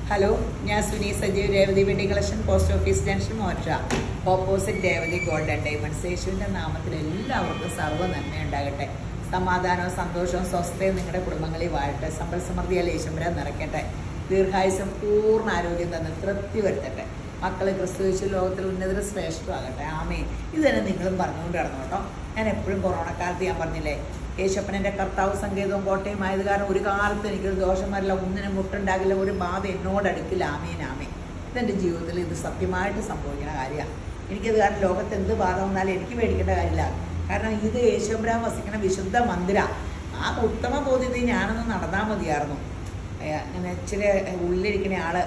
Hello ഞാൻ Suni Sajeev Revathi wedding collection post office junction മോറ്റ opposite Revathi gold and diamonds യേശുവിൻ്റെ നാമത്തിൽ എല്ലാവർക്കും സർവ്വ നന്മ ഉണ്ടാകട്ടെ സമാധാനവും സന്തോഷവും സ്വസ്ഥയും നിങ്ങളുടെ കുടുംബങ്ങളിൽ വാഴട്ടെ സമ്പൽ സമൃദ്ധിയാൽ യേശുമ്പരം നിറയ്ക്കട്ടെ ദീർഘായുസം പൂർണ്ണ ആരോഗ്യം തന്ന് തൃപ്തി വരുത്തട്ടെ മക്കൾ ക്രിസ്തുവിശു ലോകത്തിൽ ഉന്നതര ശ്രേഷ്ഠമാകട്ടെ ആമേ ഇത് തന്നെ നിങ്ങളും പറഞ്ഞുകൊണ്ട് കിടന്നു കേട്ടോ ഞാൻ എപ്പോഴും കൊറോണക്കാലത്ത് ഞാൻ പറഞ്ഞില്ലേ യേശപ്പനൻ്റെ കർത്താവ് സങ്കേതവും കോട്ടയും ആയത് കാരണം ഒരു കാലത്ത് എനിക്കൊരു ദോഷം വരില്ല ഒന്നിനും മുട്ടുണ്ടാകില്ല ഒരു ബാധ എന്നോട് അടുക്കില്ല ആമേൻ ആമേ ഇതെൻ്റെ ജീവിതത്തിൽ ഇത് സത്യമായിട്ട് സംഭവിക്കുന്ന കാര്യമാണ് എനിക്കത് കാരണം ലോകത്ത് എന്ത് ബാധ വന്നാലും എനിക്ക് പേടിക്കേണ്ട കാര്യമില്ല കാരണം ഇത് യേശുബ്രാൻ വസിക്കുന്ന വിശുദ്ധ മന്ദിര ആ ഉത്തമ ബോധ്യത്തിൽ ഞാനൊന്ന് നടന്നാൽ മതിയായിരുന്നു ഏ, അങ്ങനെ ഇച്ചിരി ഉള്ളിലിരിക്കുന്ന ആള്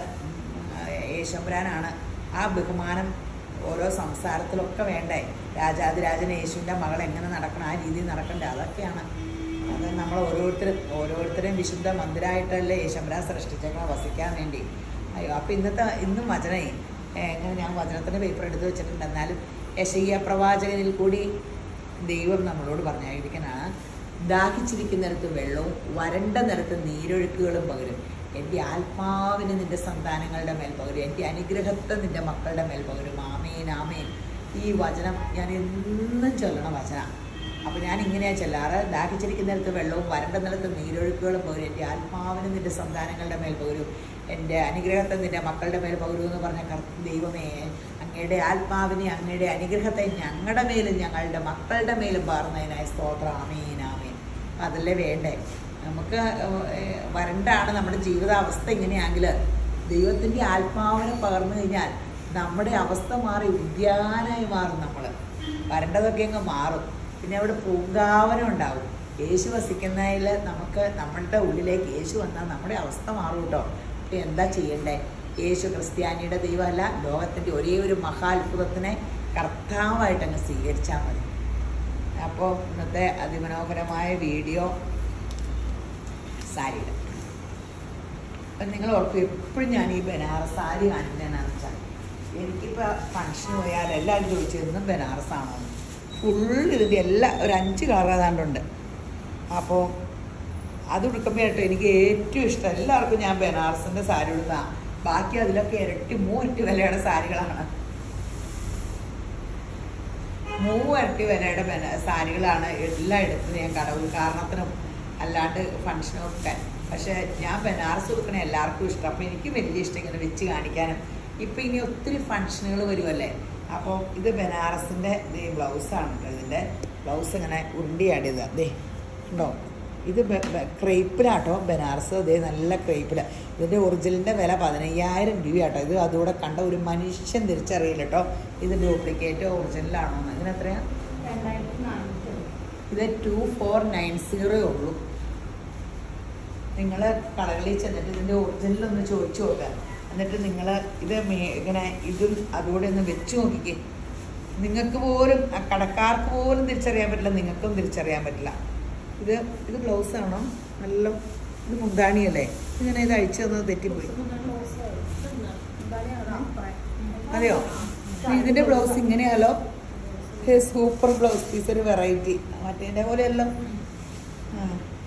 യേശുബ്രാനാണ് ആ ബഹുമാനം ഓരോ സംസാരത്തിലൊക്കെ വേണ്ടേ രാജാതിരാജൻ യേശുവിൻ്റെ മകൾ എങ്ങനെ നടക്കണം ആ രീതിയിൽ നടക്കണ്ടേ അതൊക്കെയാണ് അത് നമ്മൾ ഓരോരുത്തരും ഓരോരുത്തരെയും വിശുദ്ധ മന്ദിരമായിട്ടല്ലേ യേശുബ്രാൻ സൃഷ്ടിച്ചേക്കണം വസിക്കാൻ വേണ്ടി അയ്യോ അപ്പം ഇന്നത്തെ ഇന്നും വചനേ ഏ, എങ്ങനെ ഞാൻ വചനത്തിൻ്റെ പേപ്പർ എടുത്ത് വെച്ചിട്ടുണ്ട് എന്നാലും യശയ്യ പ്രവാചകനിൽ കൂടി ദൈവം നമ്മളോട് പറഞ്ഞായിരിക്കനാണ് ദാഹിച്ചിരിക്കുന്നിടത്ത് വെള്ളവും വരണ്ട നിരത്ത് നീരൊഴുക്കുകളും പകരും എൻ്റെ ആത്മാവിന് നിന്റെ സന്താനങ്ങളുടെ മേൽ പകരും എൻ്റെ അനുഗ്രഹത്തെ നിന്റെ മക്കളുടെ മേൽ പകരും ആമേൻ ആമേൻ ഈ വചനം ഞാൻ എന്നും ചൊല്ലണ വചന അപ്പോൾ ഞാൻ ഇങ്ങനെയാണ് ചെല്ലാറ് ദാഹിച്ചിരിക്കുന്നിടത്ത് വെള്ളവും വരണ്ട നിലത്ത് നീരൊഴുക്കുകളും പകരും എൻ്റെ ആത്മാവിന് നിന്റെ സന്താനങ്ങളുടെ മേൽ പകരും എൻ്റെ അനുഗ്രഹത്തെ നിന്റെ മക്കളുടെ മേൽ പകരും എന്ന് പറഞ്ഞ കർ ദൈവമേ അങ്ങയുടെ ആത്മാവിനെ അങ്ങയുടെ അനുഗ്രഹത്തെ ഞങ്ങളുടെ മേലും ഞങ്ങളുടെ മക്കളുടെ മേലും പാർന്നതിനായി സ്തോത്രം ആമേൻ ആമേൻ അപ്പം അതല്ലേ വേണ്ടേ നമുക്ക് ഏഹ്, വരണ്ടാണ് നമ്മുടെ ജീവിതാവസ്ഥ ഇങ്ങനെയാണെങ്കിൽ ദൈവത്തിൻ്റെ ആത്മാവിനെ പകർന്നു കഴിഞ്ഞാൽ നമ്മുടെ അവസ്ഥ മാറി ഉദ്യാനായി മാറും നമ്മൾ വരണ്ടതൊക്കെ അങ്ങ് മാറും പിന്നെ അവിടെ പൂങ്കാവനം ഉണ്ടാവും യേശു വസിക്കുന്നതിൽ നമുക്ക് നമ്മളുടെ ഉള്ളിലേക്ക് യേശു വന്നാൽ നമ്മുടെ അവസ്ഥ മാറും കേട്ടോ അപ്പം എന്താ ചെയ്യണ്ടേ യേശു ക്രിസ്ത്യാനിയുടെ ദൈവമല്ല ലോകത്തിൻ്റെ ഒരേ ഒരു മഹാത്ഭുതത്തിനെ കർത്താവായിട്ട് അങ്ങ് സ്വീകരിച്ചാൽ മതി അപ്പോൾ ഇന്നത്തെ അതിമനോഹരമായ വീഡിയോ സാരിയുടെ അപ്പം നിങ്ങൾ ഓർക്കും എപ്പോഴും ഞാൻ ഈ ബനാറസ് സാരി കാണിക്കുന്നതെന്നാന്ന് വെച്ചാൽ എനിക്കിപ്പോൾ ഫങ്ഷൻ പോയാൽ എല്ലാവരും ചോദിച്ചു എന്നും ബനാറസാണോ ഫുൾ ഇതിൻ്റെ എല്ലാ ഒരു അഞ്ച് കളർ ഏതാണ്ടുണ്ട് അപ്പോൾ അത് ഉടുക്കുമ്പോൾ കേട്ടോ എനിക്ക് ഏറ്റവും ഇഷ്ടം എല്ലാവർക്കും ഞാൻ ബനാറസിൻ്റെ സാരി ഉടുത്താ ബാക്കി അതിലൊക്കെ ഇരട്ടി മൂന്നിരട്ടി വിലയുടെ സാരികളാണ് മൂവരട്ടി വിലയുടെ ബന- സാരികളാണ് എല്ലാം എടുത്തത് ഞാൻ കട ഉദ്ഘാടനത്തിനും അല്ലാണ്ട് ഫംഗ്ഷനും ഒക്കെ പക്ഷേ ഞാൻ ബനാറസ് കൊടുക്കണ എല്ലാവർക്കും ഇഷ്ടം അപ്പോൾ എനിക്ക് വലിയ ഇഷ്ടം ഇങ്ങനെ വെച്ച് കാണിക്കാനും ഇപ്പം ഇനി ഒത്തിരി ഫംഗ്ഷനുകൾ വരുമല്ലേ അപ്പോൾ ഇത് ബനാറസിൻ്റെ ഇത് ബ്ലൗസാണ് കേട്ടോ ഇതിൻ്റെ ബ്ലൗസ് ഇങ്ങനെ ഉരുണ്ടിയാടിയത് ദേ ഉണ്ടോ ഇത് ക്രേപ്പിലാട്ടോ ബനാറസ് അതേ നല്ല ക്രേപ്പില ഇതിൻ്റെ ഒറിജിനലിൻ്റെ വില പതിനയ്യായിരം രൂപയാട്ടോ ഇത് അതുകൂടെ കണ്ട ഒരു മനുഷ്യൻ തിരിച്ചറിയില്ല കേട്ടോ ഇത് ഡ്യൂപ്ലിക്കേറ്റ് ഒറിജിനലാണോ എന്ന് ഇതിന് എത്രയാണ് ഇത് ടു ഫോർ നയൻ സീറോ ഉള്ളൂ നിങ്ങൾ കടകളിൽ ചെന്നിട്ട് ഇതിൻ്റെ ഒറിജിനൽ ഒന്ന് ചോദിച്ചു നോക്കുക എന്നിട്ട് നിങ്ങൾ ഇത് മേ- ഇങ്ങനെ ഇതും അതുകൂടെ ഒന്ന് വെച്ച് നോക്കിക്കേ നിങ്ങൾക്ക് പോലും ആ കടക്കാർക്ക് പോലും തിരിച്ചറിയാൻ പറ്റില്ല നിങ്ങൾക്കും തിരിച്ചറിയാൻ പറ്റില്ല ഇത് ഇത് ബ്ലൗസ് ആണോ നല്ല ഇത് മുന്താണിയല്ലേ ഇങ്ങനെ ഇത് അഴിച്ചു തന്നത് തെറ്റിപ്പോയി അതെയോ ഇതിന്റെ ബ്ലൗസ് ഇങ്ങനെയാലോ സൂപ്പർ ബ്ലൗസ് പീസ് ഒരു വെറൈറ്റി മറ്റേതിന്റെ പോലെയല്ലോ ആ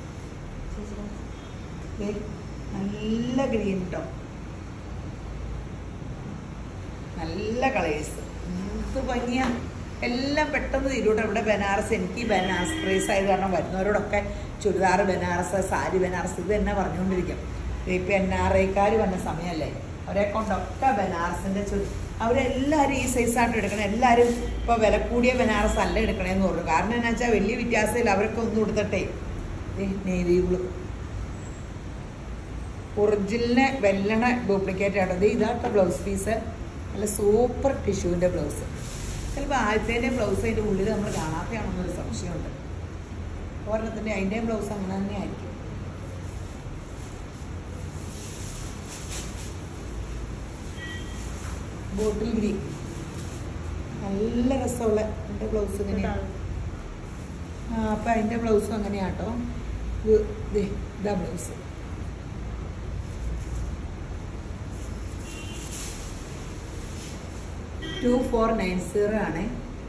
ദേ, നല്ല ഗ്രീൻ കേട്ടോ നല്ല കളേഴ്സ് എന്ത് ഭംഗിയാ എല്ലാം പെട്ടെന്ന് തീരൂട്ടോ ഇവിടെ ബനാറസ് എനിക്ക് ഈ ബനാറസ് പ്രൈസ് ആയത് കാരണം വരുന്നവരോടൊക്കെ ചുരിദാർ ബനാറസ് സാരി ബനാറസ് ഇത് തന്നെ പറഞ്ഞുകൊണ്ടിരിക്കും ഇപ്പം എൻ ആർ ഐക്കാർ വന്ന സമയമല്ലേ അവരെ കൊണ്ടൊക്കെ ബനാറസിൻ്റെ ചുരി അവരെല്ലാവരും ഈ സൈസായിട്ട് എടുക്കണം എല്ലാവരും ഇപ്പോൾ വില കൂടിയ ബനാറസ് അല്ല എടുക്കണേന്ന് പറഞ്ഞു കാരണം എന്നാ വെച്ചാൽ വലിയ വ്യത്യാസമില്ല അവരൊക്കെ ഒന്നും കൊടുത്തിട്ടേ നേവി ബ്ലൂ ഒറിജിനലിനെ വെല്ലണ ഡ്യൂപ്ലിക്കേറ്റ് ആണത് ഇതാട്ടോ ബ്ലൗസ് പീസ് നല്ല സൂപ്പർ ടിഷ്യൂവിൻ്റെ ബ്ലൗസ് ചിലപ്പോൾ ആദ്യത്തേൻ്റെ ബ്ലൗസ് അതിൻ്റെ ഉള്ളിൽ നമ്മൾ കാണാത്തയാണെന്നൊരു സംശയമുണ്ട് ഒരെണ്ണത്തിൻ്റെ അതിൻ്റെ ബ്ലൗസ് അങ്ങനെ തന്നെ ആയിരിക്കും ബോട്ടിൽ ഗ്രീൻ നല്ല രസമുള്ള എൻ്റെ ബ്ലൗസ് ഇങ്ങനെയാണ് ആ അപ്പം അതിൻ്റെ ബ്ലൗസും അങ്ങനെയാട്ടോ ഇത് ദേ, ഇതാ blouse two four nine zero ആണ്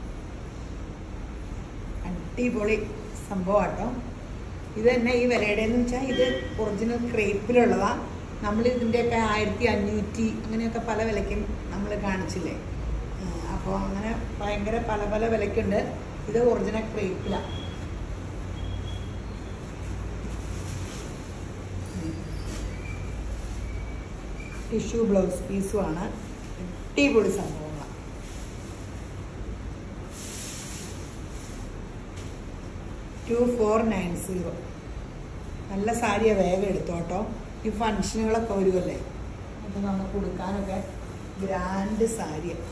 അടിപൊളി സംഭവം കേട്ടോ ഇത് തന്നെ ഈ വിലയുടെ എന്ന് വെച്ചാൽ ഇത് ഒറിജിനൽ ക്രേപ്പിലുള്ളതാ നമ്മൾ ഇതിൻ്റെയൊക്കെ ആയിരത്തി അഞ്ഞൂറ്റി അങ്ങനെയൊക്കെ പല വിലയ്ക്കും നമ്മൾ കാണിച്ചില്ലേ അപ്പോൾ അങ്ങനെ ഭയങ്കര പല പല വിലയ്ക്കുണ്ട് ഇത് ഒറിജിനൽ ക്രേപ്പിലാണ് ടിഷ്യൂ ബ്ലൗസ് പീസുമാണ് അടിപൊളി സംഭവങ്ങളാണ് ടു ഫോർ നയൻ സീറോ നല്ല സാരിയാണ് വേഗം എടുത്തോട്ടോ ഈ ഫങ്ഷനുകളൊക്കെ വരുമല്ലേ അപ്പോൾ നമുക്ക് കൊടുക്കാനൊക്കെ ഗ്രാൻഡ് സാരിയാണ്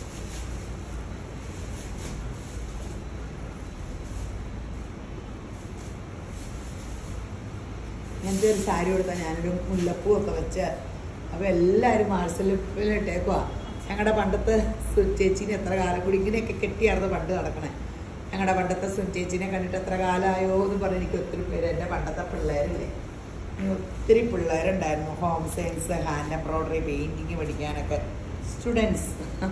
എൻ്റെ ഒരു സാരി കൊടുത്താൽ ഞാനൊരു മുല്ലപ്പൂ ഒക്കെ വെച്ച് അപ്പോൾ എല്ലാവരും മാർസലിപ്പിലിട്ടേക്കുവാ ഞങ്ങളുടെ പണ്ടത്തെ സു ചേച്ചീനെ എത്ര കാലം കൂടി ഇങ്ങനെയൊക്കെ കെട്ടിയായിരുന്നു പണ്ട് നടക്കണേ ഞങ്ങളുടെ പണ്ടത്തെ സുൻ ചേച്ചീനെ കണ്ടിട്ട് എത്ര കാലമായോ എന്ന് പറഞ്ഞ് എനിക്ക് ഒത്തിരി പേര് എൻ്റെ പണ്ടത്തെ പിള്ളേരില്ലേ ഇനി ഒത്തിരി പിള്ളേരുണ്ടായിരുന്നു home science hand embroidery painting പഠിക്കാനൊക്കെ സ്റ്റുഡൻസ്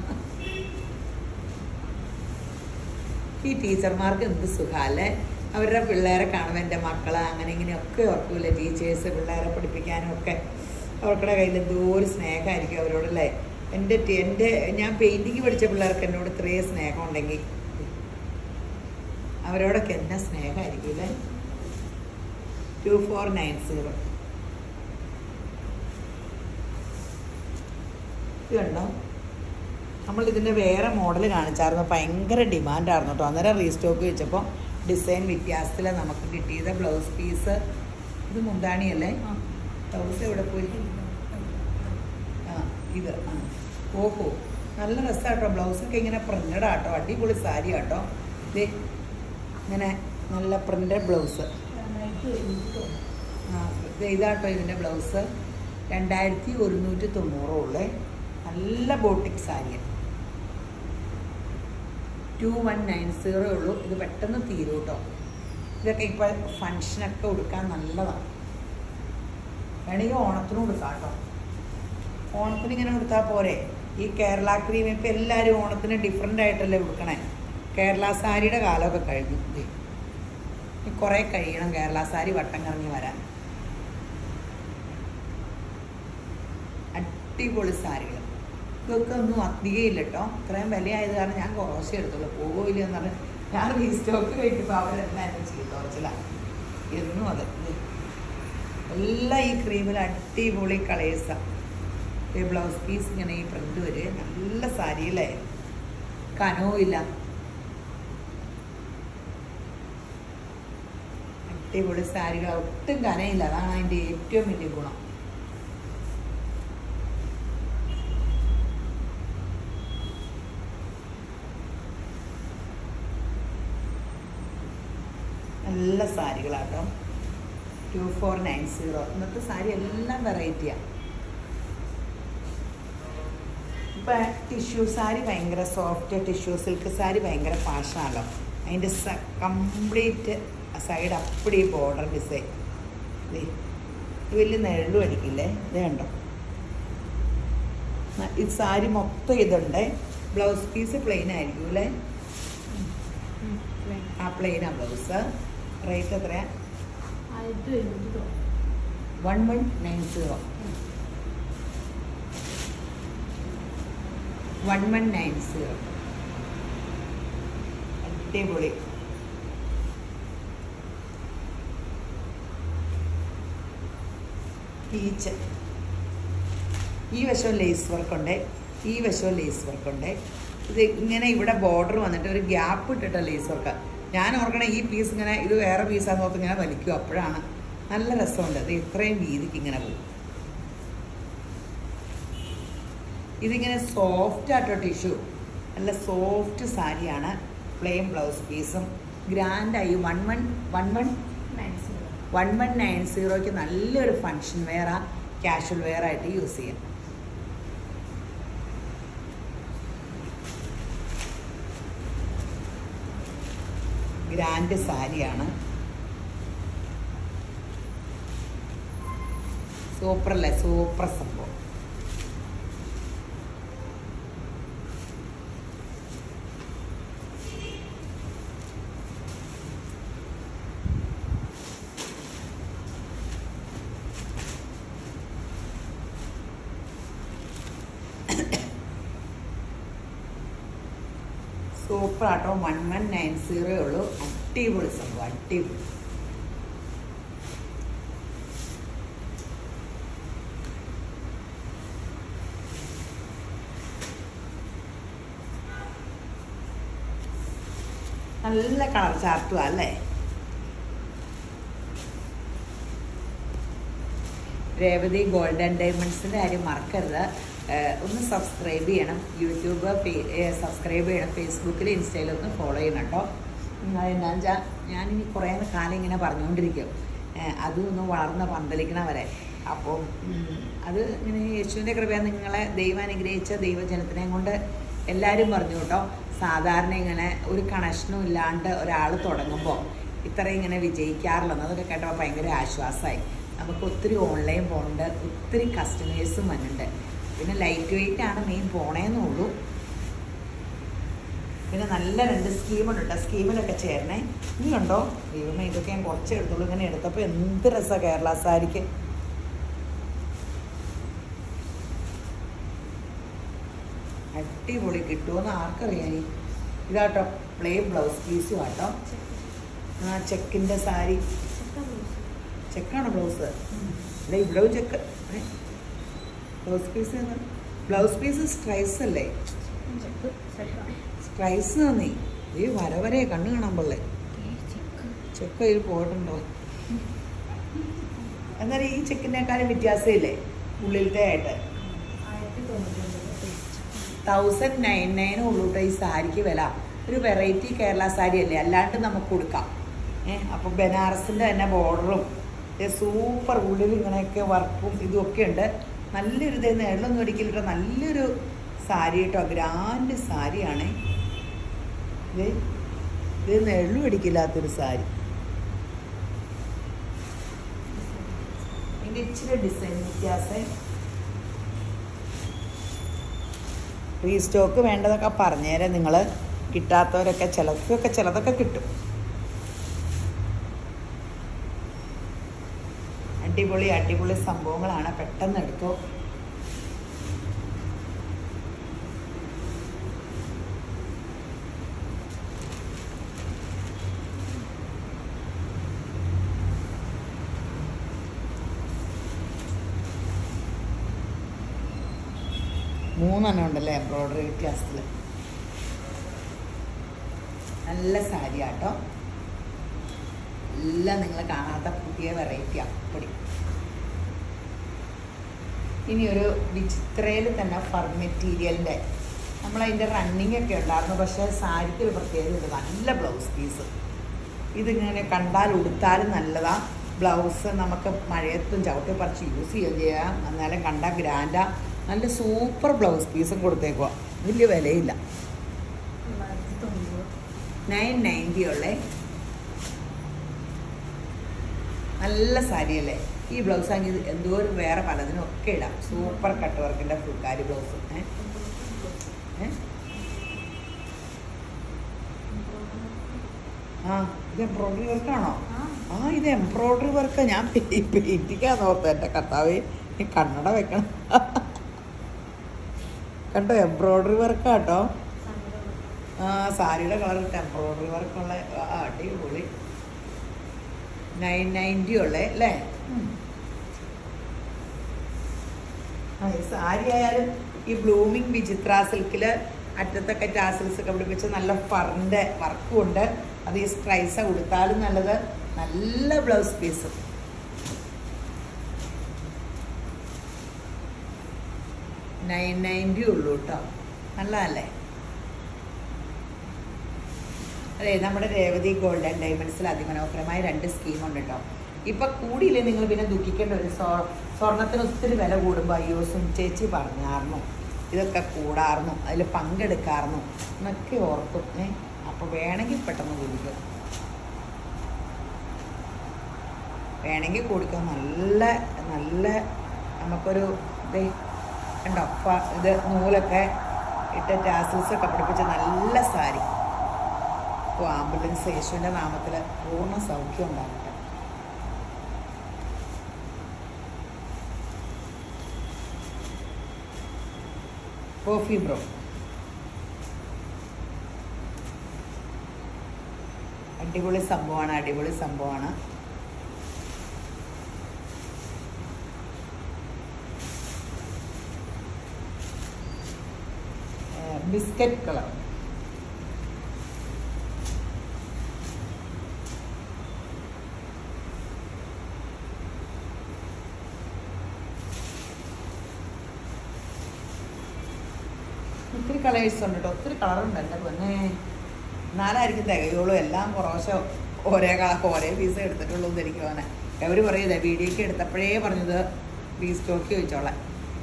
ഈ ടീച്ചർമാർക്ക് എന്ത് സുഖമല്ലേ അവരുടെ പിള്ളേരെ കാണുമ്പോൾ എൻ്റെ മക്കളെ അങ്ങനെ ഇങ്ങനെയൊക്കെ ഓർക്കൂല ടീച്ചേഴ്സ് പിള്ളേരെ പഠിപ്പിക്കാനും ഒക്കെ അവർക്കുടെ കയ്യിൽ എന്തോ ഒരു സ്നേഹമായിരിക്കും അവരോടല്ലേ എൻ്റെ ടി- എൻ്റെ ഞാൻ പെയിൻറ്റിങ് പഠിച്ച പിള്ളേർക്ക് എന്നോട് ഇത്രയും സ്നേഹം ഉണ്ടെങ്കിൽ അവരോടൊക്കെ എന്നാ സ്നേഹമായിരിക്കും അല്ലേ ടു ഫോർ നയൻ സീറോ ഇത് കണ്ടോ നമ്മൾ ഇതിൻ്റെ വേറെ മോഡൽ കാണിച്ചായിരുന്നു ഭയങ്കര ഡിമാൻഡായിരുന്നു കേട്ടോ അന്നേരം റീസ്റ്റോക്ക് വെച്ചപ്പോൾ ഡിസൈൻ വ്യത്യാസത്തിൽ നമുക്ക് കിട്ടിയത് ബ്ലൗസ് പീസ് ഇത് മുന്താണിയല്ലേ ബ്ലൗസ് എവിടെ പോയി ആ ഇത് ആ ഓഹോ നല്ല രസമാട്ടോ ബ്ലൗസൊക്കെ ഇങ്ങനെ പ്രിൻ്റഡ് ആട്ടോ അടിപൊളി സാരി ആട്ടോ ഇത് ഇങ്ങനെ നല്ല പ്രിൻ്റഡ് ബ്ലൗസ് ആ ഇത് ഇതാട്ടോ ഇതിൻ്റെ ബ്ലൗസ് രണ്ടായിരത്തി ഒരുന്നൂറ്റി തൊണ്ണൂറുള്ളേ നല്ല ബോട്ടിക് സാരിയാണ് ടു വൺ നയൻ സീറോ ഉള്ളൂ ഇത് പെട്ടെന്ന് തീരും കേട്ടോ ഇതൊക്കെ ഇപ്പോൾ ഫങ്ഷനൊക്കെ കൊടുക്കാൻ നല്ലതാണ് വേണമെങ്കിൽ ഓണത്തിനും കൊടുക്കാം കേട്ടോ ഓണത്തിന് ഇങ്ങനെ കൊടുത്താൽ പോരെ ഈ കേരള ക്രീം ഇപ്പം എല്ലാവരും ഓണത്തിന് ഡിഫറെൻ്റ് ആയിട്ടല്ലേ കൊടുക്കണേ കേരള സാരിയുടെ കാലമൊക്കെ കഴിഞ്ഞു ദേ. ഇനി കുറേ കഴിയണം കേരള സാരി വട്ടം കറങ്ങി വരാൻ അടിപൊളി സാരികൾ ഇതൊക്കെ ഒന്നും അധികം ഇല്ല കേട്ടോ ഇത്രയും വിലയായത് കാരണം ഞാൻ കുറച്ചേ എടുത്തുള്ളൂ പോകുമോ ഇല്ല എന്ന് പറഞ്ഞാൽ ഞാൻ റീസ്റ്റോക്ക് കഴിക്കുമ്പോൾ അവരെല്ലാം എന്നെ ചെയ്തു കുറച്ചിലാണ് എന്നും അത് ദേ. എല്ലാം ഈ ക്രീമിൽ അടിപൊളി കളേഴ്സാണ് ഈ ബ്ലൗസ് പീസ് ഇങ്ങനെ ഈ പ്രിന്റ് വരെ നല്ല സാരി അല്ലേ കനവും ഇല്ല അടിപൊളി സാരികൾ ഒട്ടും കനയില്ല അതാണ് അതിൻ്റെ ഏറ്റവും വലിയ ഗുണം നല്ല സാരികളാട്ടോ ടു ഫോർ നയൻ സീറോ ഇന്നത്തെ സാരി എല്ലാം വെറൈറ്റിയാണ് ഇപ്പം ടിഷ്യൂ സാരി ഭയങ്കര സോഫ്റ്റ് ടിഷ്യൂ സിൽക്ക് സാരി ഭയങ്കര ഫാഷനാണല്ലോ അതിൻ്റെ കംപ്ലീറ്റ് സൈഡ് അപ്പടി ബോർഡർ ഡിസൈൻ ഇത് വലിയ നിഴലും അടിക്കില്ലേ ഇത് കണ്ടോ ന- ഈ സാരി മൊത്തം ഇതുണ്ട് ബ്ലൗസ് പീസ് പ്ലെയിൻ ആയിരിക്കും അല്ലേ ആ പ്ലെയിനാ ബ്ലൗസ് റേറ്റ് എത്രയാ one one nine zero one one nine zero അടിപൊളി പീച്ച് ഈ വശവും ലേസ് വർക്കുണ്ട് ഈ വശവും ലേസ് വർക്കുണ്ട് ഇത് ഇങ്ങനെ ഇവിടെ ബോർഡർ വന്നിട്ട് ഒരു ഗ്യാപ്പ് ഇട്ടിട്ട ലേസ് വർക്ക് ഞാൻ ഓർക്കണേ ഈ പീസ് ഇങ്ങനെ ഇത് വേറെ പീസാന്ന് ഓർത്ത് ഇങ്ങനെ വലിക്കും അപ്പോഴാണ് നല്ല രസമുണ്ട് ഇത് ഇത്രയും വീതിക്ക് ഇങ്ങനെ പോകും ഇതിങ്ങനെ സോഫ്റ്റ് ആട്ടോ ടിഷ്യൂ നല്ല സോഫ്റ്റ് സാരിയാണ് പ്ലെയിൻ ബ്ലൗസ് പീസും ഗ്രാൻഡായി one one one one one one nine സീറോയ്ക്ക് നല്ലൊരു ഫങ്ഷൻ വെയറാ കാഷ്വൽ വെയർ ആയിട്ട് യൂസ് ചെയ്യാം ഗ്രാൻഡ് സാരിയാണ് സൂപ്പർ അല്ലേ സൂപ്പർ സംഭവം സൂപ്പർ ആട്ടോ വൺ വൺ നയൻ സീറോ ഉള്ളൂ അടിപൊളി സംഭവം അടിപൊളി നല്ല കളർ ചാർട്ടുവാ അല്ലേ രേവതി ഗോൾഡൻ ഡയമണ്ട്സിൻ്റെ കാര്യം മറക്കരുത് ഏഹ് ഒന്ന് സബ്സ്ക്രൈബ് ചെയ്യണം യൂട്യൂബ് സബ്സ്ക്രൈബ് ചെയ്യണം ഫേസ്ബുക്കിൽ ഇൻസ്റ്റയിലും ഒന്ന് ഫോളോ ചെയ്യണം കേട്ടോ എന്നാന്ന് വെച്ചാൽ ഞാനിനി കുറേ കാലം ഇങ്ങനെ പറഞ്ഞുകൊണ്ടിരിക്കും ഏഹ് അതൊന്ന് വളർന്ന് പന്തലിക്കണ വരെ അപ്പോൾ അത് ഇങ്ങനെ യേശുവിൻ്റെ കൃപ നിങ്ങളെ ദൈവം അനുഗ്രഹിച്ച ദൈവജനത്തിനെയും കൊണ്ട് എല്ലാവരും പറഞ്ഞു കേട്ടോ സാധാരണ ഇങ്ങനെ ഒരു കണക്ഷനും ഇല്ലാണ്ട് ഒരാൾ തുടങ്ങുമ്പോൾ ഇത്ര ഇങ്ങനെ വിജയിക്കാറില്ലെന്ന് അതൊക്കെ കേട്ടപ്പോൾ ഭയങ്കര ആശ്വാസമായി നമുക്ക് ഒത്തിരി ഓൺലൈൻ പോകുന്നുണ്ട് ഒത്തിരി കസ്റ്റമേഴ്സും വന്നിട്ടുണ്ട് പിന്നെ ലൈറ്റ് വെയിറ്റ് ആണ് മെയിൻ പോണേന്നുള്ളൂ പിന്നെ നല്ല രണ്ട് സ്കീമുണ്ട് കേട്ടോ സ്കീമിലൊക്കെ ചേരണേ ഇനിയുണ്ടോ ദൈവമേ ഇതൊക്കെ ഞാൻ കുറച്ച് എടുത്തോളൂ ഇങ്ങനെ എടുത്തപ്പോൾ എന്ത് രസമാണ് കേരള സാരിക്ക് അടിപൊളി കിട്ടുമെന്ന് ആർക്കറിയാം ഈ ഇതാട്ടോ പ്ലെയിൻ ബ്ലൗസ് പീസും ആട്ടോ ആ ചെക്കിൻ്റെ സാരി ചെക്കാണ് ബ്ലൗസ് അല്ല ഇവിടെ check blouse piece blouse piece stripes അല്ലേ സ്ട്രൈസ് നന്ദി ഈ വര വരെ കണ്ണു കാണാൻ പള്ളേ ചെക്ക് അതിൽ പോയിട്ടുണ്ടോ എന്നാൽ ഈ ചെക്കിനേക്കാളും വ്യത്യാസമില്ലേ ഉള്ളിലത്തെ ആയിട്ട് തൗസൻഡ് നയൻ നയൻ ഉള്ളൂ കേട്ടോ ഈ സാരിക്ക് വില ഒരു വെറൈറ്റി കേരള സാരി അല്ലേ അല്ലാണ്ട് നമുക്ക് കൊടുക്കാം ഏഹ് അപ്പോൾ ബനാറസിൻ്റെ തന്നെ ബോർഡറും സൂപ്പർ ഉള്ളിൽ ഇങ്ങനെയൊക്കെ വർക്കും ഇതുമൊക്കെ ഉണ്ട് നല്ലൊരു ഇതേ നേടലൊന്നും ഒരിക്കലും നല്ലൊരു സാരി കേട്ടോ ഗ്രാൻഡ് സാരിയാണ് ഇത് ഇത് നെള്ളും അടിക്കില്ലാത്തൊരു സാരി ഇതിൻ്റെ ഇച്ചിരി ഡിസൈൻ വ്യത്യാസം റീസ്റ്റോക്ക് വേണ്ടതൊക്കെ പറഞ്ഞുതരാം നിങ്ങൾ കിട്ടാത്തവരൊക്കെ ചിലർക്കൊക്കെ ചിലതൊക്കെ കിട്ടും അടിപൊളി അടിപൊളി സംഭവങ്ങളാണ് പെട്ടെന്ന് എടുത്തോ മൂന്നെണ്ണം ഉണ്ടല്ലേ എംബ്രോയ്ഡറി വ്യത്യാസത്തിൽ നല്ല സാരി ആട്ടോ എല്ലാം നിങ്ങൾ കാണാത്ത പുതിയ വെറൈറ്റി അപ്പടി ഇനി ഒരു വിചിത്രയിൽ തന്നെ ഫർ മെറ്റീരിയലിൻ്റെ നമ്മളതിൻ്റെ റണ്ണിങ് ഒക്കെ ഉണ്ടായിരുന്നു പക്ഷേ സാരിക്ക് ഒരു പ്രത്യേകത ഉണ്ട് നല്ല ബ്ലൗസ് പീസ് ഇതിങ്ങനെ കണ്ടാൽ ഉടുത്താലും നല്ലതാ ബ്ലൗസ് നമുക്ക് മഴയത്തും ചവിട്ടി പറിച്ച് യൂസ് ചെയ്യുകയും ചെയ്യാം എന്നാലും കണ്ടാൽ ഗ്രാൻഡാ നല്ല സൂപ്പർ ബ്ലൗസ് പീസും കൊടുത്തേക്കുക വലിയ വിലയില്ല നയൻ നയൻറ്റി ഉള്ളേ നല്ല സാരിയല്ലേ ഈ ബ്ലൗസ് ആണെങ്കിൽ എന്തോരം വേറെ പലതിനും ഒക്കെ ഇടാം സൂപ്പർ കട്ട് വർക്കിൻ്റെ ഫുൾക്കാരി ബ്ലൗസ് ഏ ഏ? ആ ഇത് എംബ്രോയ്ഡറി വർക്കാണോ ആ ഇത് എംബ്രോയ്ഡറി വർക്ക് ഞാൻ പെയിന്റിക്കാന്ന് ഓർത്ത് എൻ്റെ കർത്താവ് ഈ കണ്ണട വെക്കണം കണ്ടോ എംബ്രോയ്ഡറി വർക്കാട്ടോ ആ സാരിയുടെ കളർ ഇട്ട് എംബ്രോയ്ഡറി വർക്കുള്ള ആ, അടിപൊളി നയൻ നയൻറ്റി ഉള്ളേ അല്ലേ ആ ഈ സാരി ആയാലും ഈ ബ്ലൂമിങ് വിചിത്ര സിൽക്കിൽ അറ്റത്തൊക്കെ ടാസിൽസ് ഒക്കെ പിടിപ്പിച്ച് നല്ല ഫറിൻ്റെ വർക്കും ഉണ്ട് അത് ഈ സ്ട്രൈസ കൊടുത്താലും നല്ലത് നല്ല ബ്ലൗസ് പീസ് നയൻ നയൻറ്റി ഉള്ളൂ കേട്ടോ നല്ലതല്ലേ അതെ നമ്മുടെ രേവതി ഗോൾഡ് ആൻഡ് ഡയമണ്ട്സിൽ അതിമനോഹരമായ രണ്ട് സ്കീമുണ്ട് കേട്ടോ ഇപ്പൊ കൂടിയില്ലേ നിങ്ങൾ പിന്നെ ദുഃഖിക്കേണ്ട ഒരു സ്വ സ്വർണത്തിന് ഒത്തിരി വില കൂടുമ്പോൾ അയ്യോ സും ചേച്ചി പറഞ്ഞാർന്നു ഇതൊക്കെ കൂടാർന്നു അതിൽ പങ്കെടുക്കാർന്നു എന്നൊക്കെ ഓർക്കും ഏ അപ്പോൾ വേണമെങ്കിൽ പെട്ടെന്ന് കുടിക്കും വേണമെങ്കിൽ കൊടുക്കാം നല്ല നല്ല നമുക്കൊരു ഇതേ കണ്ടോ ഫ- ഇത് നൂലൊക്കെ ഇട്ട് ടാസിൽസ് ഒക്കെ പിടിപ്പിച്ച നല്ല സാരി അപ്പോൾ ആംബുലൻസ് യേശുവിൻ്റെ നാമത്തിൽ പൂർണ്ണ സൗഖ്യം ഉണ്ടാകട്ടെ കോഫി ബ്രോ അടിപൊളി സംഭവമാണ് അടിപൊളി സംഭവമാണ് ബിസ്ക്കറ്റ് കളർ ഒത്തിരി കളേഴ്സ് ഉണ്ട് കേട്ടോ ഒത്തിരി കളറുണ്ട് എൻ്റെ പൊന്നെ എന്നാലായിരിക്കും തികയുള്ളൂ എല്ലാം കുറേശ്ശെ ഒരേ കളർ ഒരേ പീസ് എടുത്തിട്ടുള്ളൂ എന്ന് എനിക്ക് തോന്നെ അവർ പറയുന്നത് വീഡിയോക്ക് എടുത്തപ്പോഴേ പറഞ്ഞത് പീസ് സ്റ്റോക്ക് ചോദിച്ചോളാം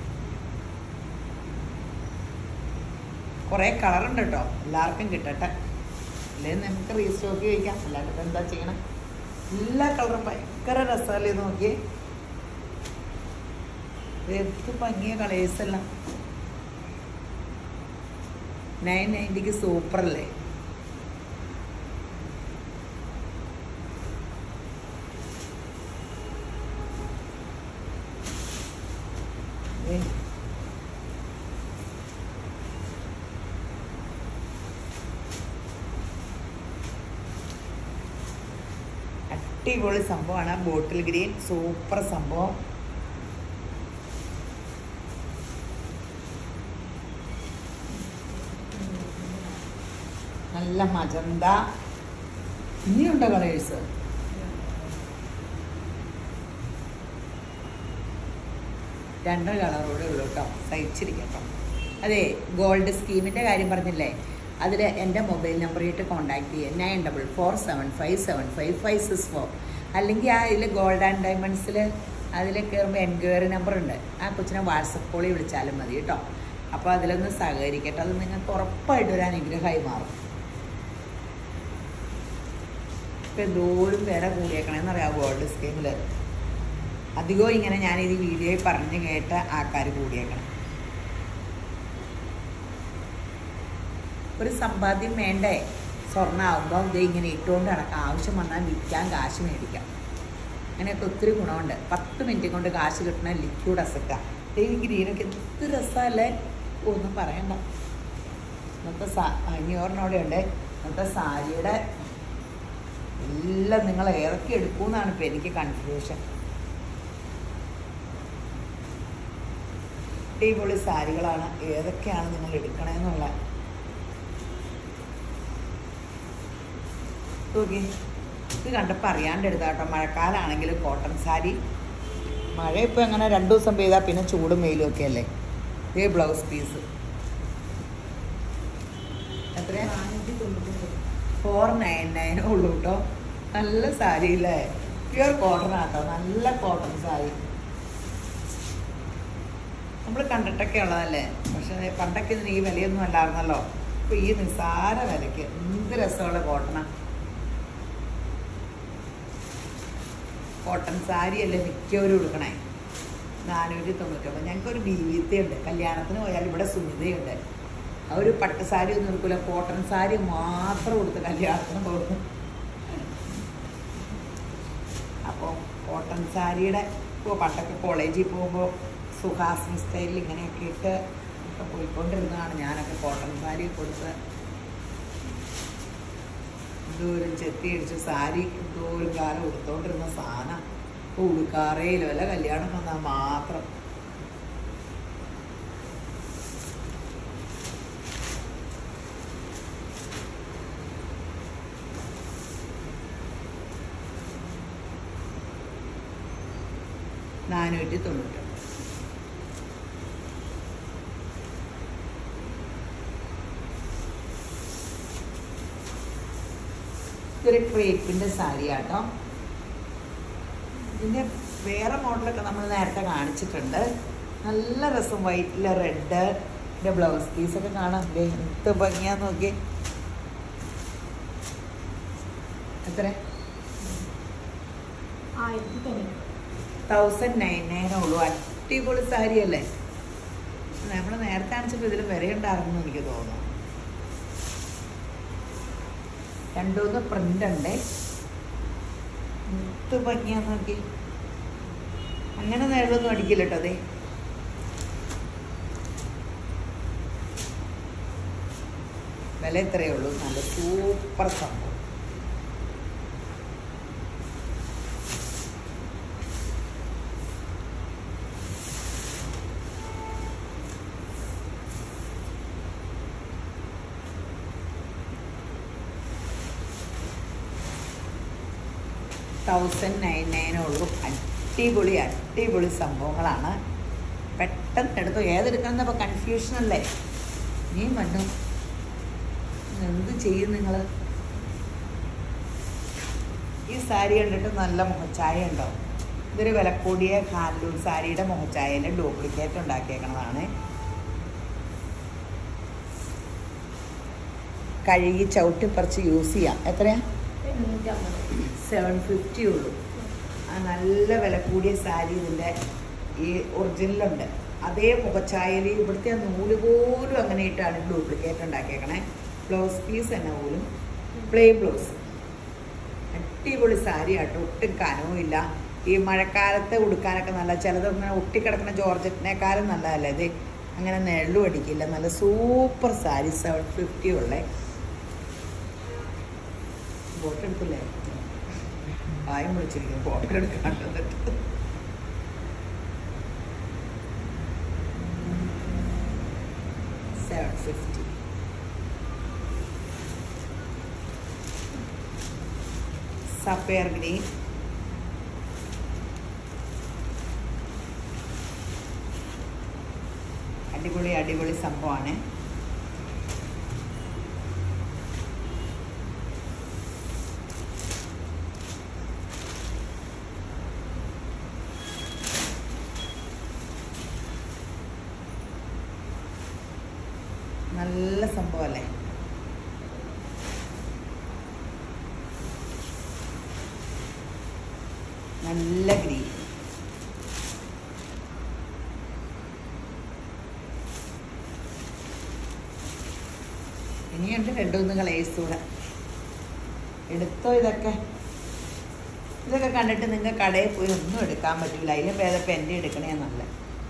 കുറേ കളറുണ്ട് കേട്ടോ എല്ലാവർക്കും കിട്ടട്ടെ അല്ലെങ്കിൽ നമുക്ക് റീസ്റ്റോക്ക് ചോദിക്കാം അല്ലാണ്ട് ഇപ്പം എന്താ ചെയ്യണം എല്ലാ കളറും ഭയങ്കര രസമല്ലേ ഇത് നോക്കിയേ എന്ത് ഭംഗിയ കളേഴ്സ് എല്ലാം നയൻ നയൻറ്റിക്ക് സൂപ്പർ അല്ലേ ഏ. അടിപൊളി സംഭവമാണ് ബോട്ടിൽ ഗ്രീൻ സൂപ്പർ സംഭവം നല്ല മജന്ത ഇനിയുണ്ടോ കളേഴ്സ് രണ്ട് കളറോടെ ഉള്ളൂ കേട്ടോ തയ്ച്ചിരിക്കട്ടോ അതെ ഗോൾഡ് സ്കീമിൻ്റെ കാര്യം പറഞ്ഞില്ലേ അതിൽ എൻ്റെ മൊബൈൽ നമ്പർ ഇട്ട് കോൺടാക്ട് ചെയ്യുക nine double four seven five seven five five six four അല്ലെങ്കിൽ ആ ഇതിൽ ഗോൾഡ് ആൻഡ് ഡയമണ്ട്സിൽ അതിൽ കയറുമ്പോൾ എൻക്വയറി നമ്പർ ഉണ്ട് ആ കൊച്ചിനെ വാട്സപ്പ് കോളിൽ വിളിച്ചാലും മതി കേട്ടോ അപ്പോൾ അതിലൊന്ന് സഹകരിക്കട്ടെ അത് നിങ്ങൾക്ക് ഉറപ്പായിട്ടും ഒരു അനുഗ്രഹമായി മാറും ഇപ്പം എന്തോരം വില കൂടിയേക്കണേന്നറിയാം ഗോൾഡ് സ്കീമിൽ അധികവും ഇങ്ങനെ ഞാനിത് വീഡിയോയിൽ പറഞ്ഞ് കേട്ട ആൾക്കാർ കൂടിയേക്കണം ഒരു സമ്പാദ്യം വേണ്ടേ സ്വർണ്ണമാകുമ്പോൾ ഇത് ഇങ്ങനെ ഇട്ടുകൊണ്ട് നടക്കാം ആവശ്യം വന്നാൽ വിൽക്കാൻ കാശ് മേടിക്കാം അങ്ങനെയൊക്കെ ഒത്തിരി ഗുണമുണ്ട് പത്ത് മിനിറ്റ് കൊണ്ട് കാശ് കിട്ടുന്ന ലിക്വിഡ് അസറ്റാണ് ഈ ഗ്രീനൊക്കെ എന്ത് രസമല്ലേ ഒന്നും പറയണ്ട ഇന്നത്തെ സാ അഞ്ഞൂറിനോടെ ഉണ്ട് ഇന്നത്തെ സാരിയുടെ എല്ലാം നിങ്ങൾ ഏതൊക്കെ എടുക്കുമെന്നാണ് ഇപ്പം എനിക്ക് കൺഫ്യൂഷൻ അടിപൊളി സാരികളാണ് ഏതൊക്കെയാണ് നിങ്ങൾ എടുക്കണമെന്നുള്ള നോക്കി ഇത് കണ്ടപ്പോൾ അറിയാണ്ട് എടുത്താട്ടോ മഴക്കാലാണെങ്കിൽ കോട്ടൺ സാരി മഴ ഇപ്പോൾ എങ്ങനെ രണ്ടു ദിവസം പെയ്താൽ പിന്നെ ചൂടും വെയിലും ഒക്കെ അല്ലേ ഇതേ ബ്ലൗസ് പീസ് എത്രയാ ഫോർ നയൻ നയനേ ഉള്ളൂ കേട്ടോ നല്ല സാരി അല്ലേ പ്യുവർ കോട്ടൺ ആട്ടോ നല്ല കോട്ടൺ സാരി നമ്മൾ കണ്ടിട്ടൊക്കെ ഉള്ളതല്ലേ പക്ഷെ പണ്ടൊക്കെ ഇതിന് ഈ വിലയൊന്നും അല്ലായിരുന്നല്ലോ ഇപ്പൊ ഈ നിസ്സാര വിലയ്ക്ക് എന്ത് രസമുള്ള കോട്ടണ കോട്ടൺ സാരി അല്ലേ മിക്കവരും ഉടുക്കണേ നാനൂറ്റി തൊണ്ണൂറ്റൊമ്പത് ഞങ്ങൾക്കൊരു ബീവിത്തയുണ്ട് കല്യാണത്തിന് പോയാൽ ഇവിടെ സുനിതയുണ്ട് ആ ഒരു പട്ട് സാരി ഒന്നും എടുക്കില്ല കോട്ടൺ സാരി മാത്രം കൊടുത്ത് കല്യാണത്തിന് പോകും അപ്പോൾ കോട്ടൺ സാരിയുടെ ഇപ്പോൾ പണ്ടൊക്കെ കോളേജിൽ പോകുമ്പോൾ സുഹാസിനി സ്റ്റൈലിൽ ഇങ്ങനെയൊക്കെ ഇട്ട് ഒക്കെ പോയിക്കൊണ്ടിരുന്നതാണ് ഞാനൊക്കെ കോട്ടൺ സാരി കൊടുത്ത് എന്തോരം ചെത്തി അടിച്ച് സാരി എന്തോരം കാലം ഉടുത്തോണ്ടിരുന്ന സാധനം ഇപ്പോൾ ഉടുക്കാറേയില്ല വല്ല കല്യാണം വന്നാൽ മാത്രം നാനൂറ്റി തൊണ്ണൂറ്റൊമ്പത് ഇതൊരു ക്രേപ്പിൻ്റെ സാരിയാട്ടോ ഇതിൻ്റെ വേറെ മോഡലൊക്കെ നമ്മൾ നേരത്തെ കാണിച്ചിട്ടുണ്ട് നല്ല രസം വൈറ്റിൽ റെഡ് ഇതിൻ്റെ ബ്ലൗസ് പീസൊക്കെ കാണാം ദേ എന്ത് ഭംഗിയാന്ന് നോക്കി എത്ര ആയിരത്തി തൊണ്ണൂറ് തൗസൻഡ് നയൻ നയനേ ഉള്ളൂ അടിപൊളി സാരി അല്ലേ നമ്മൾ നേരത്തെ കാണിച്ചപ്പോൾ ഇതിൽ വിലയുണ്ടായിരുന്നു എനിക്ക് തോന്നുന്നു രണ്ടുമൂന്ന് പ്രിന്റ് ഉണ്ട് എന്ത് ഭംഗിയാന്ന് നോക്കി അങ്ങനെ നേരമൊന്നും അടിക്കില്ല കേട്ടോ അതെ വില ഇത്രയേ ഉള്ളൂ നല്ല സൂപ്പർ സംഭവം തൗസൻഡ് നയൻ നയനേ ഉള്ളൂ അടിപൊളി അടിപൊളി സംഭവങ്ങളാണ് പെട്ടെന്ന് എടുത്തു ഏതെടുക്കണം അപ്പോൾ കൺഫ്യൂഷൻ അല്ലേ നീ മണ്ണു എന്ത് ചെയ്യും നിങ്ങൾ ഈ സാരി കണ്ടിട്ട് നല്ല മുഖച്ചായ ഉണ്ടോ ഇതൊരു വില കൂടിയ ഹാൻഡ്ലൂം സാരിയുടെ മുഖച്ചായയിൽ ഡ്യൂപ്ലിക്കേറ്റ് ഉണ്ടാക്കിയേക്കണതാണ് കഴുകി ചവിട്ടിപ്പറിച്ച് യൂസ് ചെയ്യാം എത്രയാ സെവൻ ഫിഫ്റ്റി ഉള്ളൂ ആ നല്ല വില കൂടിയ സാരി ഇതിൻ്റെ ഈ ഒറിജിനലുണ്ട് അതേ മുഖച്ചായയിൽ ഇവിടുത്തെ ആ നൂല് പോലും അങ്ങനെ ഇട്ടാണ് ഡ്യൂപ്ലിക്കേറ്റ് ഉണ്ടാക്കിയേക്കണേ ബ്ലൗസ് പീസ് തന്നെ പോലും പ്ലെയിൻ ബ്ലൗസ് അടിപൊളി സാരി ആട്ടോ ഒട്ടും കനവും ഇല്ല ഈ മഴക്കാലത്ത് ഉടുക്കാനൊക്കെ നല്ല ചിലത് ഇങ്ങനെ ഒട്ടിക്കിടക്കുന്ന ജോർജറ്റിനേക്കാളും നല്ലതല്ലേ ഇത് അങ്ങനെ നെള്ളും അടിക്കില്ല നല്ല സൂപ്പർ സാരി സെവൻ ഫിഫ്റ്റി ഉള്ളേ ഫോട്ടോ എടുക്കില്ലേ ആയും വിളിച്ചിരിക്കും ഫോട്ടോ എടുക്കാണ്ട് സെവൻ ഫിഫ്റ്റി സഫയർ ഗ്രീൻ അടിപൊളി അടിപൊളി സംഭവമാണ് നല്ല സംഭവമല്ലേ നല്ല ഗ്രീൻ ഇനിയുണ്ട് രണ്ടുമൂന്ന് കളേഴ്സ് കൂടെ എടുത്തോ ഇതൊക്കെ ഇതൊക്കെ കണ്ടിട്ട് നിങ്ങൾ കടയിൽ പോയി ഒന്നും എടുക്കാൻ പറ്റില്ല അതിലും ഭേദം പെൻ്റെ എടുക്കണേ നല്ല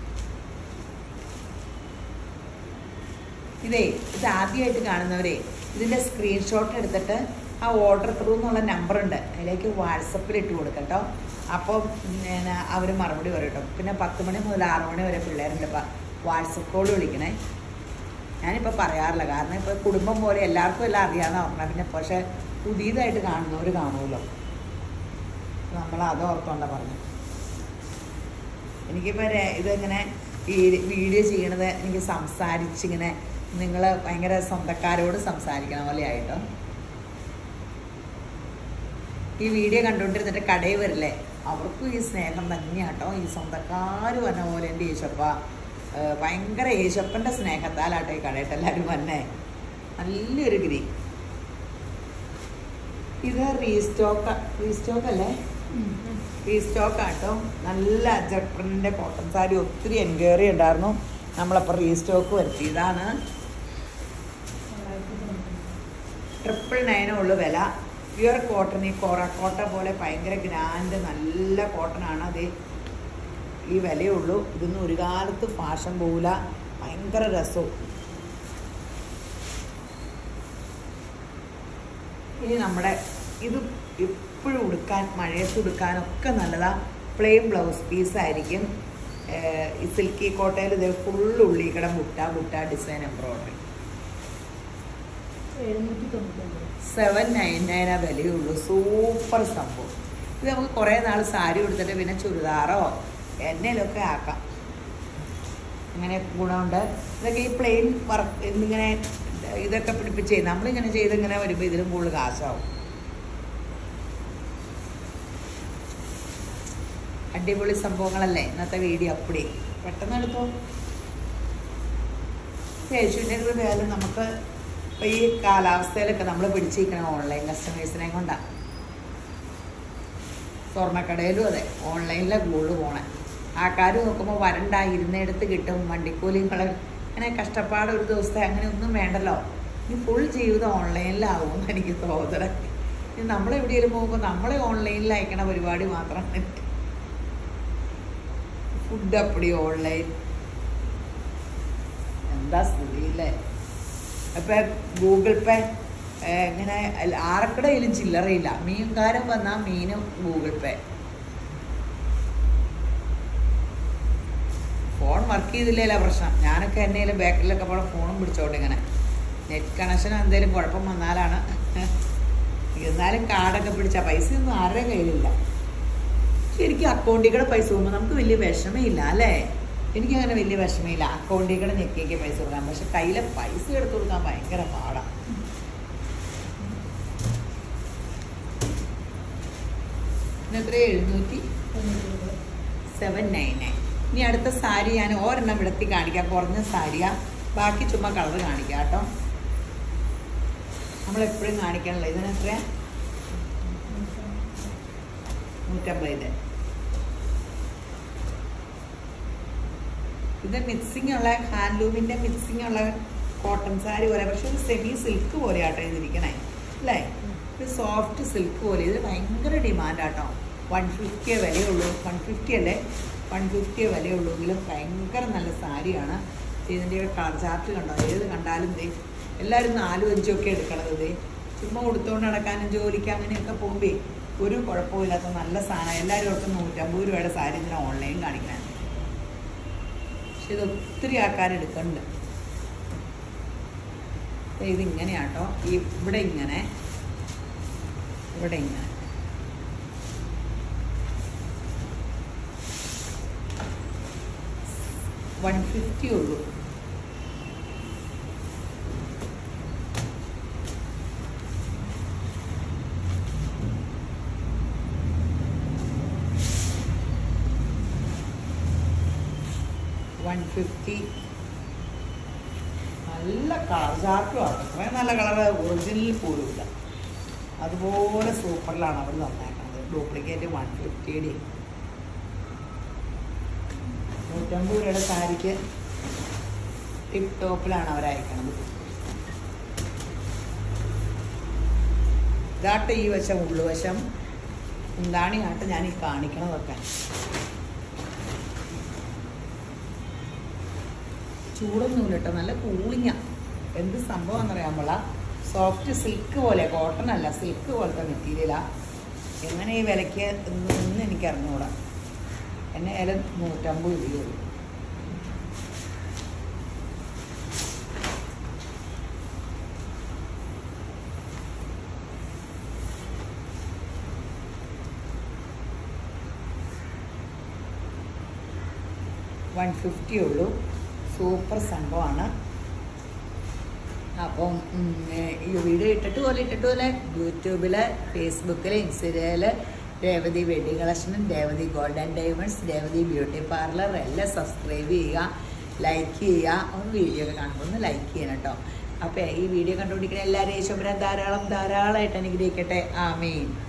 ഇതേ ഇത് ആദ്യമായിട്ട് കാണുന്നവരെ ഇതിൻ്റെ സ്ക്രീൻഷോട്ട് എടുത്തിട്ട് ആ ഓർഡർ ത്രൂ എന്നുള്ള നമ്പർ ഉണ്ട് അതിലേക്ക് വാട്സപ്പിൽ ഇട്ട് കൊടുക്കട്ടോ അപ്പോൾ പിന്നെ അവർ മറുപടി പറയും കേട്ടോ പിന്നെ പത്ത് മണി മുതൽ ആറ് മണി വരെ പിള്ളേരുണ്ട് ഇപ്പം വാട്സപ്പ് കോൾ വിളിക്കണേ ഞാനിപ്പോൾ പറയാറില്ല കാരണം ഇപ്പോൾ കുടുംബം പോലെ എല്ലാവർക്കും എല്ലാം അറിയാമെന്ന് പറഞ്ഞാൽ പിന്നെ പക്ഷേ പുതിയതായിട്ട് കാണുന്നവർ കാണുമല്ലോ നമ്മൾ അത് ഓർത്തോണ്ട പറഞ്ഞു എനിക്കിപ്പോൾ ഇതിങ്ങനെ ഈ വീഡിയോ ചെയ്യണത് എനിക്ക് സംസാരിച്ചിങ്ങനെ നിങ്ങൾ ഭയങ്കര സ്വന്തക്കാരോട് സംസാരിക്കണ പോലെ ആയിട്ടോ ഈ വീഡിയോ കണ്ടുകൊണ്ടിരുന്നിട്ട് കടയിൽ വരില്ലേ അവർക്കും ഈ സ്നേഹം തന്നെയാട്ടോ ഈ സ്വന്തക്കാർ വന്ന പോലെ എൻ്റെ യേശപ്പ ഏഹ് ഭയങ്കര യേശപ്പൻ്റെ സ്നേഹത്താലാട്ടോ ഈ കടയിട്ട് എല്ലാവരും വന്നേ നല്ലൊരു ഗ്രീ ഇത് റീസ്റ്റോക്ക് റീസ്റ്റോക്ക് അല്ലേ റീസ്റ്റോക്ക് ആട്ടോ നല്ല അജപ്രിൻ്റെ കോട്ടൺ സാരി ഒത്തിരി എൻക്വയറി ഉണ്ടായിരുന്നു നമ്മളപ്പോൾ റീസ്റ്റോക്ക് വരുത്തി ഇതാണ് ട്രിപ്പിൾ നയനുള്ള വില പ്യുവർ കോട്ടൺ ഈ കോറ കോട്ട പോലെ ഭയങ്കര ഗ്രാൻഡ് നല്ല കോട്ടൺ ആണ് അത് ഈ വിലയുള്ളൂ ഇതൊന്നും ഒരു കാലത്ത് ഫാഷൻ പോവില്ല ഭയങ്കര രസവും ഇനി നമ്മുടെ ഇത് എപ്പോഴും ഉടുക്കാൻ മഴയത്ത് ഉടുക്കാനൊക്കെ നല്ലതാ പ്ലെയിൻ ബ്ലൗസ് പീസ് ആയിരിക്കും ഏഹ് ഈ സിൽക്കി കോട്ടയിൽ ഇത് ഫുൾ ഉള്ളിക്കട മുട്ട മുട്ട ഡിസൈൻ എംബ്രോയിഡറി എഴുന്നൂറ്റി തൊണ്ണൂറ്റൊമ്പത് സെവൻ നയൻ നയൻ ആ വിലയുള്ളൂ സൂപ്പർ സംഭവം ഇത് നമുക്ക് കുറേ നാൾ സാരി ഉടുത്തിട്ട് പിന്നെ ചുരിദാറോ എന്നേലൊക്കെ ആക്കാം അങ്ങനെ ഗുണമുണ്ട് ഇതൊക്കെ ഈ പ്ലെയിൻ വർക്ക് ഇങ്ങനെ ഇതൊക്കെ പിടിപ്പിച്ച് ചെയ്ത് നമ്മളിങ്ങനെ ചെയ്ത് ഇങ്ങനെ വരുമ്പോൾ ഇതിലും കൂടുതൽ കാശാവും അടിപൊളി സംഭവങ്ങളല്ലേ ഇന്നത്തെ വീഡിയോ അപ്പടി പെട്ടെന്ന് എടുത്തോ യേശുവിൻ്റെ കൃപയാലും നമുക്ക് ഇപ്പം ഈ കാലാവസ്ഥയിലൊക്കെ നമ്മൾ പിടിച്ചിരിക്കണം ഓൺലൈൻ കസ്റ്റമേഴ്സിനെ കൊണ്ടാണ് സ്വർണ്ണക്കടയിലും അതെ ഓൺലൈനിലെ ഗോൾഡ് പോണേ ആൾക്കാർ നോക്കുമ്പോൾ വരണ്ട ഇരുന്നിടത്ത് കിട്ടും വണ്ടിക്കൂലിങ്ങൾ അങ്ങനെ കഷ്ടപ്പാട് ഒരു ദിവസത്തെ അങ്ങനെ ഒന്നും വേണ്ടല്ലോ ഈ ഫുൾ ജീവിതം ഓൺലൈനിലാവുമെന്ന് എനിക്ക് തോന്നണേ ഇനി നമ്മളെവിടെയെങ്കിലും പോകുമ്പോൾ നമ്മളെ ഓൺലൈനിൽ അയക്കണ പരിപാടി മാത്രമാണ് ഫുഡ് അപ്പടി ഓൺലൈൻ എന്താ സ്ഥിതി അല്ലേ അപ്പം ഗൂഗിൾ പേ ഏഹ്, ഇങ്ങനെ അല്ല- ആർക്കടയിലും ചില്ലറയില്ല മീൻകാരൻ വന്നാൽ മീനും ഗൂഗിൾ പേ ഫോൺ വർക്ക് ചെയ്തില്ല പ്രശ്നം ഞാനൊക്കെ എന്നേലും ബാക്കിലൊക്കെ പോലെ ഫോണും പിടിച്ചോണ്ട് ഇങ്ങനെ നെറ്റ് കണക്ഷൻ എന്തെങ്കിലും കുഴപ്പം വന്നാലാണ് എന്നാലും കാർഡൊക്കെ പിടിച്ച പൈസയൊന്നും ആരുടെ കയ്യിലില്ല ശരിക്കും അക്കൗണ്ടിൽ കൂടെ പൈസ പോകുമ്പോൾ നമുക്ക് വലിയ വിഷമമില്ല അല്ലേ എനിക്കങ്ങനെ വലിയ വിഷമമില്ല അക്കൗണ്ടിൽ കൂടെ ഞെക്കിയൊക്കെ പൈസ കൊടുക്കാം പക്ഷെ കയ്യിലെ പൈസ എടുത്തു കൊടുക്കാൻ ഭയങ്കര പാടാണ് എത്ര എഴുന്നൂറ്റി സെവൻ നയൻ നയൻ ഇനി അടുത്ത സാരി ഞാൻ ഒരെണ്ണം വിടത്തി കാണിക്കാം കുറഞ്ഞ സാരിയാ ബാക്കി ചുമ്മാ കളർ കാണിക്കാം കേട്ടോ നമ്മൾ എപ്പോഴും കാണിക്കണല്ലോ ഇതിന് എത്ര നൂറ്റമ്പത് ഇത് ഇത് മിക്സിംഗ് ഉള്ള ഹാൻഡ്ലൂമിന്റെ മിക്സിംഗ് ഉള്ള കോട്ടൺ സാരി പോലെ പക്ഷെ ഇത് സെമി സിൽക്ക് പോലെ ആട്ടോ ഇതിരിക്കണേ അല്ലേ ഇത് സോഫ്റ്റ് സിൽക്ക് പോലെ ഇത് ഭയങ്കര ഡിമാൻഡ് ആട്ടോ വൺ ഫിഫ്റ്റിയെ വിലയുള്ളൂ വൺ ഫിഫ്റ്റി അല്ലേ വൺ ഫിഫ്റ്റിയെ വിലയുള്ളൂ എങ്കിലും ഭയങ്കര നല്ല സാരിയാണ് ഇതിൻ്റെ കളർ ചാർട്ട് കണ്ടോ ഏത് കണ്ടാലും ദേ എല്ലാവരും നാലും അഞ്ചും ഒക്കെ എടുക്കണത് ദേ ചുമ്മാ കൊടുത്തുകൊണ്ട് നടക്കാനും ജോലിക്ക് അങ്ങനെയൊക്കെ പോകുമ്പേ ഒരു കുഴപ്പമില്ലാത്ത നല്ല സാധനം എല്ലാവരും ഓർക്കും നൂറ്റമ്പത് രൂപയുടെ സാരി ഇതിനെ ഓൺലൈൻ കാണിക്കാൻ പക്ഷെ ഇത് ഒത്തിരി ആൾക്കാർ എടുക്കുന്നുണ്ട് ദേ ഇത് ഇങ്ങനെയാട്ടോ ഈ ഇവിടെ ഇങ്ങനെ ഇവിടെ ഇങ്ങനെ വൺ ഫിഫ്റ്റി ഉള്ളൂ വൺ ഫിഫ്റ്റി നല്ല കളർ ചാർട്ടുമാണ് അത്രയും നല്ല കളർ ഒറിജിനൽ പോലും ഇല്ല അതുപോലെ സൂപ്പറിലാണ് അവർ തന്നേക്കുന്നത് ഡ്യൂപ്ലിക്കേറ്റ് വൺ ഫിഫ്റ്റിയുടെ നൂറ്റമ്പത് രൂപയുടെ സാരിക്ക് ടിപ്പ് ടോപ്പിലാണ് അവർ അയക്കണത് ഇതാട്ട് ഈ വശം ഉള്ളുവശം എന്താണിയാട്ട് ഞാൻ ഈ കാണിക്കണതൊക്കെ ചൂടൊന്നുമില്ല കേട്ടോ നല്ല കൂളിങ്ങാ എന്ത് സംഭവം എന്നറിയാമുള്ള സോഫ്റ്റ് സിൽക്ക് പോലെ കോട്ടൺ അല്ല സിൽക്ക് പോലത്തെ മെറ്റീരിയലാ എങ്ങനെ ഈ വിലയ്ക്ക് എന്ന് എനിക്ക് അറിഞ്ഞുകൂടാ എന്നെ ഏല നൂറ്റമ്പത് രൂപയുള്ളൂ വൺ ഫിഫ്റ്റി ഉള്ളൂ സൂപ്പർ സംഭവമാണ് അപ്പം ഉം, ഏ, ഈ വീഡിയോ ഇട്ടിട്ട് പോലെ ഇട്ടിട്ട് പോലെ യൂട്യൂബില് ഫേസ്ബുക്കില് ഇൻസ്റ്റയില് രേവതി വെഡിങ് കളക്ഷനും Revathi golden diamonds Revathi beauty parlour എല്ലാം സബ്സ്ക്രൈബ് ചെയ്യുക ലൈക്ക് ചെയ്യുക ഒന്ന് വീഡിയോ ഒക്കെ കാണുമ്പോൾ ഒന്ന് ലൈക്ക് ചെയ്യണം കേട്ടോ അപ്പോൾ ഈ വീഡിയോ കണ്ടുപിടിക്കുന്ന എല്ലാവരെയും ഈശ്വരൻ ധാരാളം ധാരാളമായിട്ട് അനുഗ്രഹിക്കട്ടെ ആമീൻ